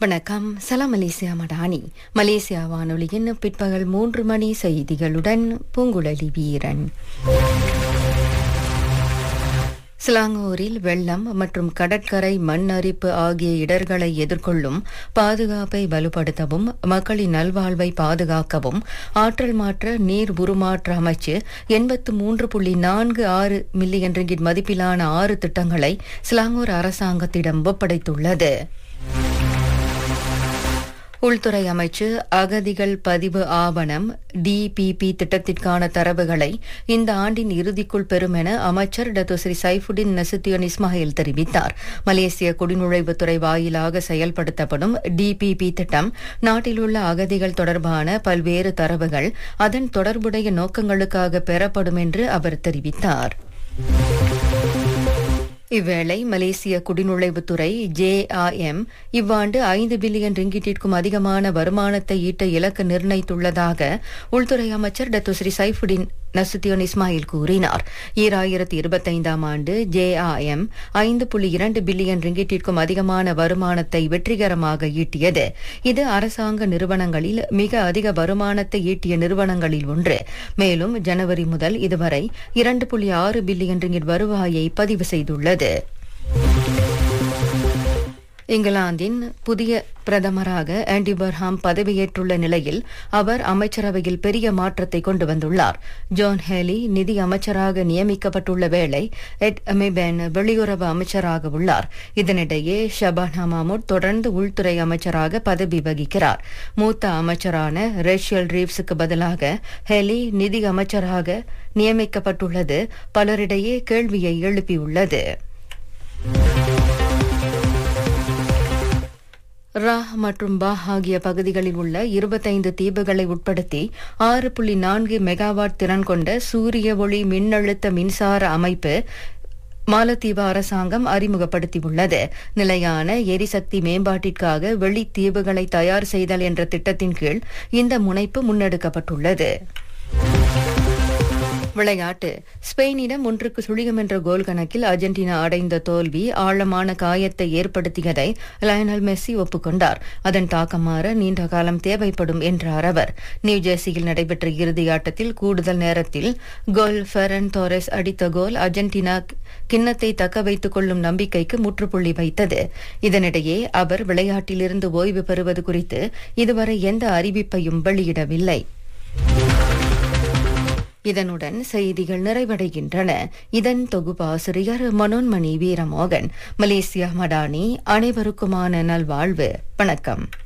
வணக்கம் சலாம் Malaysia Madani Malaysia வானொலியின் பிற்பகல் மூன்று மணி செய்திகளுடன் பூங்குழலி வீரன் சிலாங்கூரில் வெள்ளம் மற்றும் கடற்கரை மண் அரிப்பு ஆகிய இடர்களை எதிர்கொள்ளும் பாதுகாப்பை வலுப்படுத்தவும் மக்களின் நல்வாழ்வை பாதுகாக்கவும் ஆற்றல் மாற்ற நீர் உருமாற்ற அமைச்சு எண்பத்து மூன்று புள்ளி நான்கு ஆறு மில்லியன் ரிங்கிட் மதிப்பிலான ஆறு திட்டங்களை சிலாங்கூர் அரசாங்கத்திடம் ஒப்படைத்துள்ளது உள்துறை அமைச்சு அகதிகள் பதிவு ஆவணம் டிபிபி திட்டத்திற்கான தரவுகளை இந்த ஆண்டின் இறுதிக்குள் பெறும் என அமைச்சர் டத்தோஸ்ரீ சைஃபுடின் நசுத்தியோன் இஸ்மாயில் தெரிவித்தார் மலேசிய குடிநுழைவுத்துறை வாயிலாக செயல்படுத்தப்படும் டிபிபி திட்டம் நாட்டிலுள்ள அகதிகள் தொடர்பான பல்வேறு தரவுகள் அதன் தொடர்புடைய நோக்கங்களுக்காக பெறப்படும் என்று அவர் தெரிவித்தார் இவ்வேளை மலேசிய குடிநுழைவுத்துறை ஜேஆர்எம் இவ்வாண்டு ஐந்து பில்லியன் ரிங்கிட்டிற்கும் அதிகமான வருமானத்தை ஈட்ட இலக்கு நிர்ணயித்துள்ளதாக உள்துறை அமைச்சர் டத்துஸ்ரீ சைஃபுடின் நசுத்தியோன் இஸ்மாயில் கூறினார் ஈராயிரத்தி இருபத்தைந்தாம் ஆண்டு ஜேஆர்எம் ஐந்து புள்ளி இரண்டு பில்லியன் ரிங்கிட்டிற்கும் அதிகமான வருமானத்தை வெற்றிகரமாக ஈட்டியது இது அரசாங்க நிறுவனங்களில் மிக அதிக வருமானத்தை ஈட்டிய நிறுவனங்களில் ஒன்று மேலும் ஜனவரி முதல் இதுவரை இரண்டு புள்ளி ஆறு பில்லியன் ரிங்கிட் வருவாயை பதிவு செய்துள்ளது இங்கிலாந்தின் புதிய பிரதமராக ஆண்டி பர்ஹாம் பதவியேற்றுள்ள நிலையில் அவர் அமைச்சரவையில் பெரிய மாற்றத்தை கொண்டு வந்துள்ளார் ஜான் ஹேலி நிதி அமைச்சராக நியமிக்கப்பட்டுள்ள வேளை எட் அமிபென் வெளியுறவு அமைச்சராக உள்ளார் இதனிடையே ஷபானா மாமூட் தொடர்ந்து உள்துறை அமைச்சராக பதவி வகிக்கிறார் மூத்த அமைச்சரான ரேஷியல் ரீவ்ஸுக்கு பதிலாக ஹேலி நிதி அமைச்சராக நியமிக்கப்பட்டுள்ளது பலரிடையே கேள்வியை எழுப்பியுள்ளது ரா மற்றும் பா ஆகிய பகுதிகளில் உள்ள இருபத்தைந்து தீவுகளை உட்படுத்தி ஆறு புள்ளி நான்கு மெகாவாட் திறன் கொண்ட சூரிய ஒளி மின்னழுத்த மின்சார அமைப்பு மாலத்தீவு அரசாங்கம் அறிமுகப்படுத்தியுள்ளது நிலையான எரிசக்தி மேம்பாட்டிற்காக வெளித்தீவுகளை தயார் செய்தல் என்ற திட்டத்தின் கீழ் இந்த முனைப்பு முன்னெடுக்கப்பட்டுள்ளது விளையாட்டு ஸ்பெயினிடம் ஒன்றுக்கு சுழியம் என்ற கோல் கணக்கில் அர்ஜென்டினா அடைந்த தோல்வி ஆழமான காயத்தை ஏற்படுத்தியதை லயனல் மெஸ்ஸி ஒப்புக்கொண்டார் அதன் தாக்கமாற நீண்ட காலம் தேவைப்படும் என்றார் அவர் நியூஜெர்சியில் நடைபெற்ற இறுதி ஆட்டத்தில் கூடுதல் நேரத்தில் கோல் ஃபெரன் தோரஸ் அடித்த கோல் அர்ஜென்டினா கிண்ணத்தை தக்க வைத்துக் கொள்ளும் நம்பிக்கைக்கு முற்றுப்புள்ளி வைத்தது இதனிடையே அவர் விளையாட்டிலிருந்து ஓய்வு பெறுவது குறித்து இதுவரை எந்த அறிவிப்பையும் வெளியிடவில்லை இதனுடன் செய்திகள் நிறைவடைகின்றன இதன் தொகுப்பாசிரியர் மனோன்மணி வீரமோகன் மலேசியா மடானி அனைவருக்குமான நல்வாழ்வு வணக்கம்